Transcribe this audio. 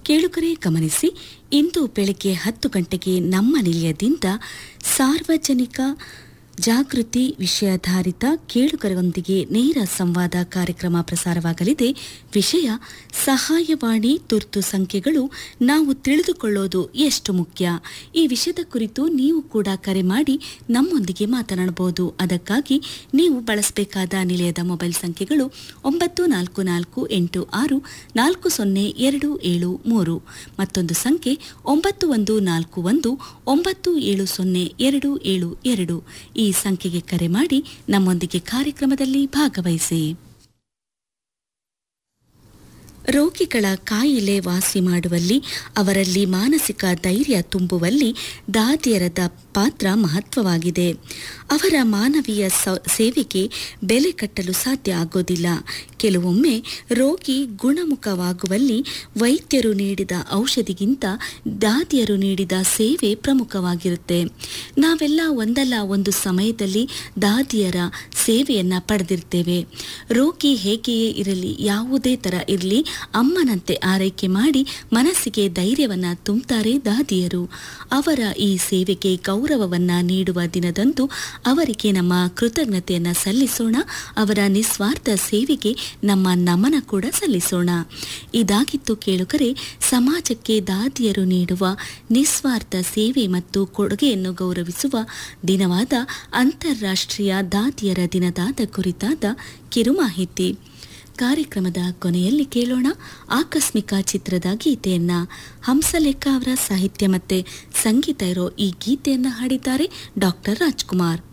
ಕೇಳುಗರೆ ಗಮನಿಸಿ ಇಂದು ಬೆಳಗ್ಗೆ ಹತ್ತು ಗಂಟೆಗೆ ನಮ್ಮ ನಿಲಯದಿಂದ ಸಾರ್ವಜನಿಕ ಜಾಗೃತಿ ವಿಷಯಾಧಾರಿತ ಕೇಳುಗರೊಂದಿಗೆ ನೇರ ಸಂವಾದ ಕಾರ್ಯಕ್ರಮ ಪ್ರಸಾರವಾಗಲಿದೆ ವಿಷಯ ಸಹಾಯವಾಣಿ ತುರ್ತು ಸಂಖ್ಯೆಗಳು ನಾವು ತಿಳಿದುಕೊಳ್ಳೋದು ಎಷ್ಟು ಮುಖ್ಯ ಈ ವಿಷಯದ ಕುರಿತು ನೀವು ಕೂಡ ಕರೆ ಮಾಡಿ ನಮ್ಮೊಂದಿಗೆ ಮಾತನಾಡಬಹುದು ಅದಕ್ಕಾಗಿ ನೀವು ಬಳಸಬೇಕಾದ ನಿಲಯದ ಮೊಬೈಲ್ ಸಂಖ್ಯೆಗಳು ಒಂಬತ್ತು ನಾಲ್ಕು ನಾಲ್ಕು ಎಂಟು ಆರು ನಾಲ್ಕು ಸೊನ್ನೆ ಎರಡು ಏಳು ಮೂರು ಮತ್ತೊಂದು ಸಂಖ್ಯೆ ಒಂಬತ್ತು ಒಂದು ನಾಲ್ಕು ಒಂದು ಒಂಬತ್ತು ಏಳು ಸೊನ್ನೆ ಎರಡು ಏಳು ಎರಡು ಈ ಸಂಖ್ಯೆಗೆ ಕರೆ ಮಾಡಿ ನಮ್ಮೊಂದಿಗೆ ಕಾರ್ಯಕ್ರಮದಲ್ಲಿ ಭಾಗವಹಿಸಿ ರೋಗಿಗಳ ಕಾಯಿಲೆ ವಾಸಿ ಮಾಡುವಲ್ಲಿ ಅವರಲ್ಲಿ ಮಾನಸಿಕ ಧೈರ್ಯ ತುಂಬುವಲ್ಲಿ ದಾದಿಯರದ ಪಾತ್ರ ಮಹತ್ವವಾಗಿದೆ ಅವರ ಮಾನವೀಯ ಸ- ಸೇವೆಗೆ ಬೆಲೆ ಕಟ್ಟಲು ಸಾಧ್ಯ ಆಗೋದಿಲ್ಲ ಕೆಲವೊಮ್ಮೆ ರೋಗಿ ಗುಣಮುಖವಾಗುವಲ್ಲಿ ವೈದ್ಯರು ನೀಡಿದ ಔಷಧಿಗಿಂತ ದಾದಿಯರು ನೀಡಿದ ಸೇವೆ ಪ್ರಮುಖವಾಗಿರುತ್ತೆ ನಾವೆಲ್ಲ ಒಂದಲ್ಲ ಒಂದು ಸಮಯದಲ್ಲಿ ದಾದಿಯರ ಸೇವೆಯನ್ನ ಪಡೆದಿರ್ತೇವೆ ರೋಗಿ ಹೇಗೆಯೇ ಇರಲಿ ಯಾವುದೇ ತರ ಇರಲಿ ಅಮ್ಮನಂತೆ ಆರೈಕೆ ಮಾಡಿ ಮನಸ್ಸಿಗೆ ಧೈರ್ಯವನ್ನ ತುಂಬುತ್ತಾರೆ ದಾದಿಯರು ಅವರ ಈ ಸೇವೆಗೆ ಗೌರವವನ್ನ ನೀಡುವ ದಿನದಂದು ಅವರಿಗೆ ನಮ್ಮ ಕೃತಜ್ಞತೆಯನ್ನ ಸಲ್ಲಿಸೋಣ ಅವರ ನಿಸ್ವಾರ್ಥ ಸೇವೆಗೆ ನಮ್ಮ ನಮನ ಕೂಡ ಸಲ್ಲಿಸೋಣ ಇದಾಗಿತ್ತು ಕೇಳುಗರೆ ಸಮಾಜಕ್ಕೆ ದಾದಿಯರು ನೀಡುವ ನಿಸ್ವಾರ್ಥ ಸೇವೆ ಮತ್ತು ಕೊಡುಗೆಯನ್ನು ಗೌರವಿಸುವ ದಿನವಾದ ಅಂತಾರಾಷ್ಟ್ರೀಯ ದಾದಿಯರ ದಿನದಾದ ಕುರಿತಾದ ಕಿರುಮಾಹಿತಿ ಕಾರ್ಯಕ್ರಮದ ಕೊನೆಯಲ್ಲಿ ಕೇಳೋಣ ಆಕಸ್ಮಿಕ ಚಿತ್ರದ ಗೀತೆಯನ್ನ ಹಂಸಲೇಖ ಅವರ ಸಾಹಿತ್ಯ ಮತ್ತೆ ಸಂಗೀತ ಇರೋ ಈ ಗೀತೆಯನ್ನ ಹಾಡಿದ್ದಾರೆ ಡಾಕ್ಟರ್ ರಾಜ್ಕುಮಾರ್